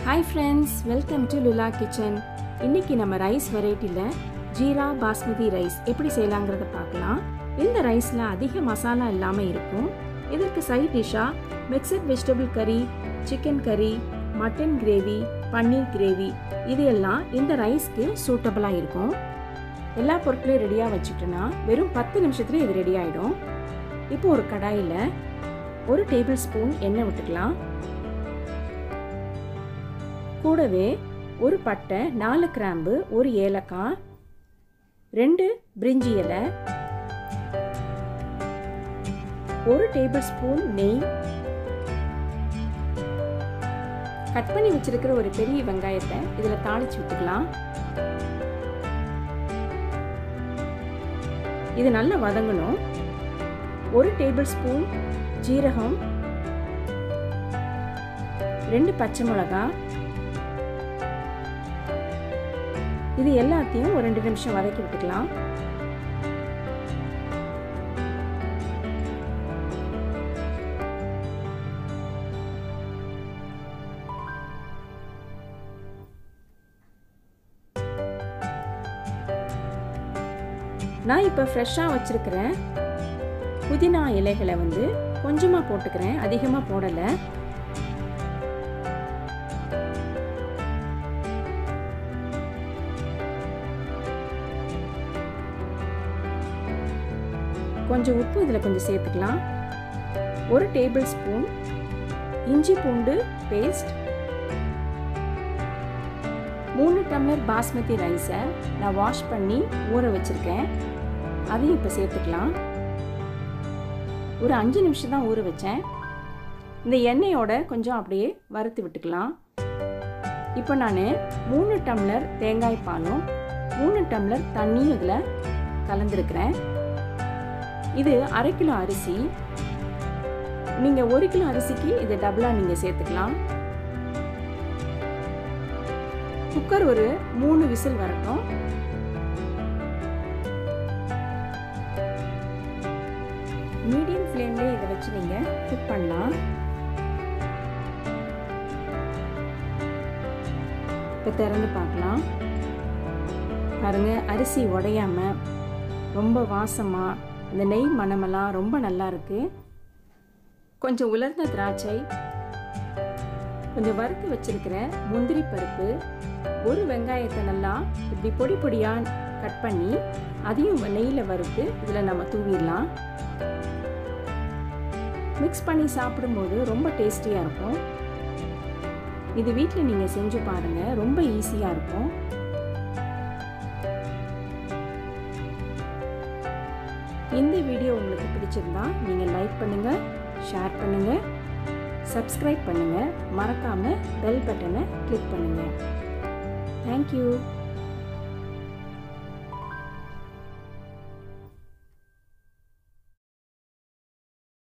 hi friends welcome to Lula kitchen இன்னைக்கு நம்ம rice வெரைட்டியில் ஜீரா பாஸ்மதி ரைஸ் எப்படி செய்யலாங்கிறத பார்க்கலாம் இந்த ரைஸில் அதிக மசாலா இல்லாமல் இருக்கும் இதற்கு சைட் டிஷ்ஷாக மிக்சட் வெஜிடபிள் கறி சிக்கன் கறி மட்டன் கிரேவி பன்னீர் கிரேவி இது எல்லாம் இந்த ரைஸ்க்கு சூட்டபுளாக இருக்கும் எல்லா பொருட்களையும் ரெடியாக வச்சுட்டோன்னா வெறும் பத்து நிமிஷத்துல இது ரெடி ஆகிடும் இப்போ ஒரு கடாயில் ஒரு டேபிள் ஸ்பூன் எண்ணெய் விட்டுக்கலாம் கூடவே ஒரு பட்டை நாலு கிராம்பு ஒரு ஏலக்காய் ரெண்டு பிரிஞ்சி இலை ஒரு டேபிள் ஸ்பூன் நெய் கட் பண்ணி வச்சிருக்கிற ஒரு பெரிய வெங்காயத்தை இதில் தாளிச்சு விட்டுக்கலாம் இது நல்லா வதங்கணும் ஒரு டேபிள் ஸ்பூன் ஜீரகம் ரெண்டு பச்சை மிளகா இது எல்லாத்தையும் ஒரு ரெண்டு நிமிஷம் வதக்கி விட்டுக்கலாம் நான் இப்போ ஃப்ரெஷ்ஷாக வச்சுருக்கிறேன் புதினா இலைகளை வந்து கொஞ்சமாக போட்டுக்கிறேன் அதிகமாக போடலை கொஞ்சம் உப்பு இதில் கொஞ்சம் சேர்த்துக்கலாம் ஒரு டேபிள் ஸ்பூன் இஞ்சி பூண்டு பேஸ்ட் மூணு டம்ளர் பாஸ்மதி ரைஸை நான் வாஷ் பண்ணி ஊற வச்சுருக்கேன் அதையும் இப்போ சேர்த்துக்கலாம் ஒரு அஞ்சு நிமிஷம் தான் ஊற வச்சேன் இந்த எண்ணெயோட கொஞ்சம் அப்படியே வறுத்து விட்டுக்கலாம் இப்போ நான் மூணு டம்ளர் தேங்காய் பாலும் மூணு டம்ளர் தண்ணியும் இதில் கலந்துருக்கிறேன் இது அரை கிலோ அரிசி நீங்கள் ஒரு கிலோ அரிசிக்கு இது டபுளாக நீங்கள் சேர்த்துக்கலாம் குக்கர் ஒரு மூணு விசில் வரட்டும் மீடியம் ஃப்ளேம்லேயே இதை வச்சு நீங்கள் குக் பண்ணலாம் இப்போ திறந்து பார்க்கலாம் பாருங்க அரிசி உடையாம ரொம்ப வாசமாக அந்த நெய் மணமெல்லாம் ரொம்ப நல்லா இருக்கு கொஞ்சம் உலர்ந்த திராட்சை கொஞ்சம் வறுத்து வச்சிருக்கிற முந்திரி பருப்பு ஒரு வெங்காயத்தை நல்லா இப்படி பொடி பொடியாக கட் பண்ணி அதையும் நெய்யில் வறுத்து இதில் நம்ம தூவிடலாம் மிக்ஸ் பண்ணி சாப்பிடும்போது ரொம்ப டேஸ்டியாக இருக்கும் இது வீட்டில் நீங்கள் செஞ்சு பாருங்கள் ரொம்ப ஈஸியாக இருக்கும் இந்த வீடியோ உங்களுக்கு பிடிச்சிருந்தா நீங்கள் லைக் பண்ணுங்கள் ஷேர் பண்ணுங்கள் சப்ஸ்கிரைப் பண்ணுங்கள் மறக்காமல் பெல் பட்டனை கிளிக் பண்ணுங்கள் தேங்க்யூ